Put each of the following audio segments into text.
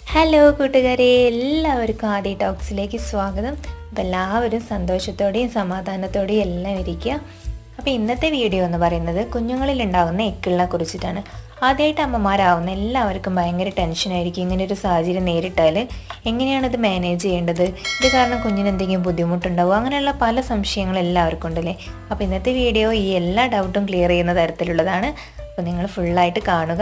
hello കൂട്ടുകാരെ എല്ലാവർക്കും ആദ്യ ടോക്സിലേക്ക് സ്വാഗതം അപ്പോൾ എല്ലാവരും സന്തോഷത്തോടെയും സമാധാനത്തോടെയും എല്ലാം ഇരിക്കുക അപ്പോൾ ഇന്നത്തെ വീഡിയോ എന്ന് പറയുന്നത് കുഞ്ഞുങ്ങളിൽ ഉണ്ടാകുന്ന എക്കിളിനെ കുറിച്ചിട്ടാണ് ആദ്യമായിട്ട് അമ്മമാരാവുന്ന എല്ലാവർക്കും ഭയങ്കര ടെൻഷനായിരിക്കും ഇങ്ങനെ ഒരു സാഹചര്യം നേരിട്ടാൽ എങ്ങനെയാണ് ഇത് മാനേജ് ചെയ്യേണ്ടത് ഇത് കാരണം കുഞ്ഞിന് എന്തെങ്കിലും ബുദ്ധിമുട്ടുണ്ടാവും അങ്ങനെയുള്ള പല സംശയങ്ങളും എല്ലാവർക്കും ഉണ്ടല്ലേ അപ്പോൾ ഇന്നത്തെ വീഡിയോ ഈ എല്ലാ ഡൗട്ടും ക്ലിയർ ചെയ്യുന്ന തരത്തിലുള്ളതാണ് അപ്പോൾ നിങ്ങൾ ഫുള്ളായിട്ട് കാണുക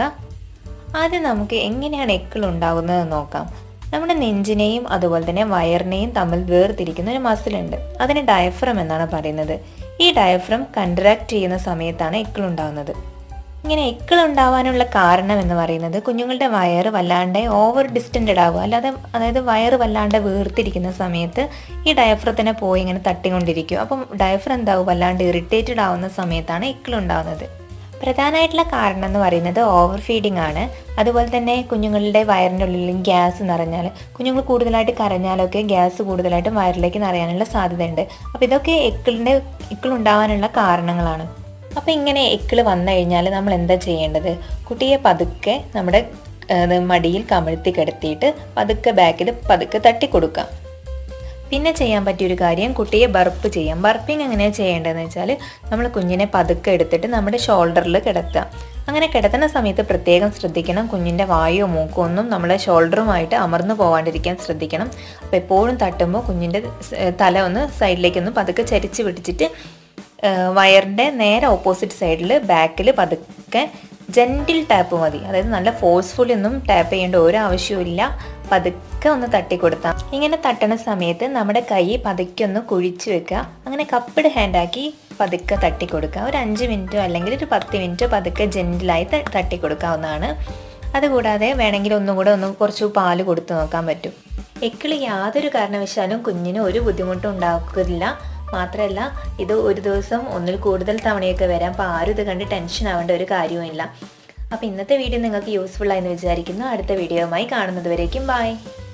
ആദ്യം നമുക്ക് എങ്ങനെയാണ് എക്കിൾ ഉണ്ടാകുന്നത് നോക്കാം നമ്മുടെ നെഞ്ചിനെയും അതുപോലെ തന്നെ വയറിനെയും തമ്മിൽ വേർതിരിക്കുന്ന ഒരു മസിലുണ്ട് അതിന് ഡയഫ്രം എന്നാണ് പറയുന്നത് ഈ ഡയഫ്രം കൺട്രാക്ട് ചെയ്യുന്ന സമയത്താണ് എക്കിൾ ഉണ്ടാകുന്നത് ഇങ്ങനെ എക്കിൾ ഉണ്ടാവാനുള്ള കാരണം എന്ന് പറയുന്നത് കുഞ്ഞുങ്ങളുടെ വയറ് വല്ലാണ്ട് ഓവർ ഡിസ്റ്റൻറ്റഡ് ആവുക അല്ലാതെ അതായത് വയറ് വല്ലാണ്ട് വീർത്തിരിക്കുന്ന സമയത്ത് ഈ ഡയഫ്രത്തിനെ പോയി ഇങ്ങനെ തട്ടിക്കൊണ്ടിരിക്കും അപ്പം ഡയഫ്രം എന്താവും വല്ലാണ്ട് ഇറിറ്റേറ്റഡ് ആവുന്ന സമയത്താണ് എക്കിൾ ഉണ്ടാകുന്നത് പ്രധാനമായിട്ടുള്ള കാരണം എന്ന് പറയുന്നത് ഓവർ ഫീഡിംഗ് ആണ് അതുപോലെ തന്നെ കുഞ്ഞുങ്ങളുടെ വയറിൻ്റെ ഉള്ളിൽ ഗ്യാസ് നിറഞ്ഞാൽ കുഞ്ഞുങ്ങൾ കൂടുതലായിട്ട് കരഞ്ഞാലൊക്കെ ഗ്യാസ് കൂടുതലായിട്ട് വയറിലേക്ക് നിറയാനുള്ള സാധ്യതയുണ്ട് അപ്പോൾ ഇതൊക്കെ എക്കിളിൻ്റെ എക്കിളുണ്ടാവാനുള്ള കാരണങ്ങളാണ് അപ്പോൾ ഇങ്ങനെ എക്കിൾ വന്നു കഴിഞ്ഞാൽ നമ്മൾ എന്താ ചെയ്യേണ്ടത് കുട്ടിയെ പതുക്കെ നമ്മുടെ ഏഹ്, മടിയിൽ കമിഴ്ത്തി കിടത്തിയിട്ട് പതുക്കെ ബാക്കിൽ പതുക്കെ തട്ടി കൊടുക്കാം പിന്നെ ചെയ്യാൻ പറ്റിയൊരു കാര്യം കുട്ടിയെ ബർപ്പ് ചെയ്യാം ബർപ്പിംഗ് എങ്ങനെയാണ് ചെയ്യേണ്ടതെന്ന് വെച്ചാൽ നമ്മൾ കുഞ്ഞിനെ പതുക്കെ എടുത്തിട്ട് നമ്മുടെ ഷോൾഡറിൽ കിടത്തുക അങ്ങനെ കിടത്തുന്ന സമയത്ത് പ്രത്യേകം ശ്രദ്ധിക്കണം കുഞ്ഞിൻ്റെ വായോ മൂക്കോ ഒന്നും നമ്മുടെ ഷോൾഡറുമായിട്ട് അമർന്നു പോവാണ്ടിരിക്കാൻ ശ്രദ്ധിക്കണം അപ്പോൾ എപ്പോഴും തട്ടുമ്പോൾ കുഞ്ഞിൻ്റെ സ്- തല ഒന്ന് സൈഡിലേക്കൊന്ന് പതുക്കെ ചരിച്ച് പിടിച്ചിട്ട് ഏഹ് വയറിൻ്റെ നേരെ ഓപ്പോസിറ്റ് സൈഡിൽ ബാക്കിൽ പതുക്കെ ജെൻറ്റിൽ ടാപ്പ് മതി അതായത് നല്ല ഫോഴ്സ്ഫുള്ളി ഒന്നും ടാപ്പ് ചെയ്യേണ്ട ഒരു ആവശ്യവുമില്ല പതുക്കെ ഒന്ന് തട്ടി കൊടുത്താൽ ഇങ്ങനെ തട്ടണ സമയത്ത് നമ്മുടെ കൈ പതുക്കെ ഒന്ന് കുഴിച്ച് വെക്കുക അങ്ങനെ കപ്പിഡ് ഹാൻഡാക്കി പതുക്കെ തട്ടി കൊടുക്കുക ഒരു അഞ്ച് മിനിറ്റോ അല്ലെങ്കിൽ ഒരു പത്ത് മിനിറ്റോ പതുക്കെ ജെൻറ്റിലായി ത- തട്ടി കൊടുക്കാവുന്നതാണ് അതുകൂടാതെ വേണമെങ്കിൽ ഒന്നുകൂടെ ഒന്ന് കുറച്ച് പാല് കൊടുത്ത് നോക്കാൻ പറ്റും എക്കിളി യാതൊരു കാരണവശാലും കുഞ്ഞിന് ഒരു ബുദ്ധിമുട്ടും ഉണ്ടാക്കില്ല മാത്രമല്ല ഇത് ഒരു ദിവസം ഒന്നിൽ കൂടുതൽ തവണയൊക്കെ വരാം അപ്പോൾ ആരും ഇത് കണ്ട് ടെൻഷൻ ആവേണ്ട ഒരു കാര്യവുമില്ല അപ്പോൾ ഇന്നത്തെ വീഡിയോ നിങ്ങൾക്ക് യൂസ്ഫുൾ ആയെന്ന് വിചാരിക്കുന്നു അടുത്ത വീഡിയോയുമായി കാണുന്നത് വരേക്കും ബൈ